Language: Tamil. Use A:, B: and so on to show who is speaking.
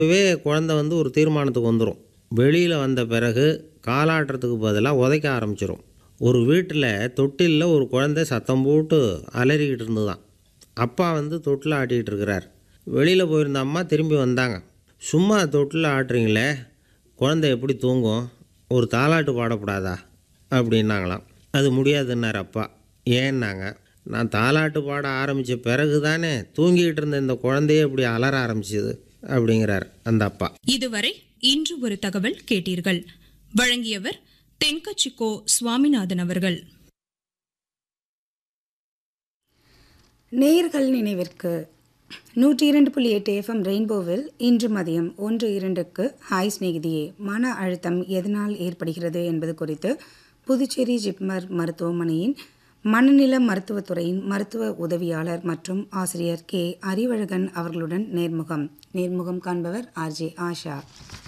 A: இப்போவே குழந்தை வந்து ஒரு தீர்மானத்துக்கு வந்துடும் வெளியில் வந்த பிறகு காலாட்டுறதுக்கு பதிலாக உதைக்க ஆரம்பிச்சிடும் ஒரு வீட்டில் தொட்டிலில் ஒரு குழந்தை சத்தம் போட்டு அலறிக்கிட்டு இருந்துதான் அப்பா வந்து தொட்டில் ஆட்டிக்கிட்டு இருக்கிறார் வெளியில் போயிருந்த அம்மா திரும்பி வந்தாங்க சும்மா தொட்டில் ஆட்டுறீங்களே குழந்தை எப்படி தூங்கும் ஒரு தாலாட்டு பாடக்கூடாதா அப்படின்னாங்களாம் அது முடியாதுன்னார் அப்பா ஏன்னாங்க நான் தாலாட்டு பாட ஆரம்பித்த பிறகு தானே தூங்கிக்கிட்டு இருந்த இந்த குழந்தையே இப்படி அலற ஆரம்பிச்சது அப்படிங்கிறார் அந்த அப்பா
B: இதுவரை இன்று ஒரு தகவல் கேட்டீர்கள் வழங்கியவர் தென்கச்சிக்கோ சுவாமிநாதன் அவர்கள்
C: நேயர்கள் நினைவிற்கு நூற்றி இரண்டு புள்ளி எட்டு எஃப்எம் ரெயின்போவில் இன்று மதியம் ஒன்று இரண்டுக்கு ஹாய் சிநேகிதியே மன அழுத்தம் எதனால் ஏற்படுகிறது என்பது குறித்து புதுச்சேரி ஜிப்மர் மருத்துவமனையின் மனநல மருத்துவத்துறையின் மருத்துவ உதவியாளர் மற்றும் ஆசிரியர் கே அறிவழகன் அவர்களுடன் நேர்முகம் நேர்முகம் காண்பவர் ஆர்ஜே ஆஷா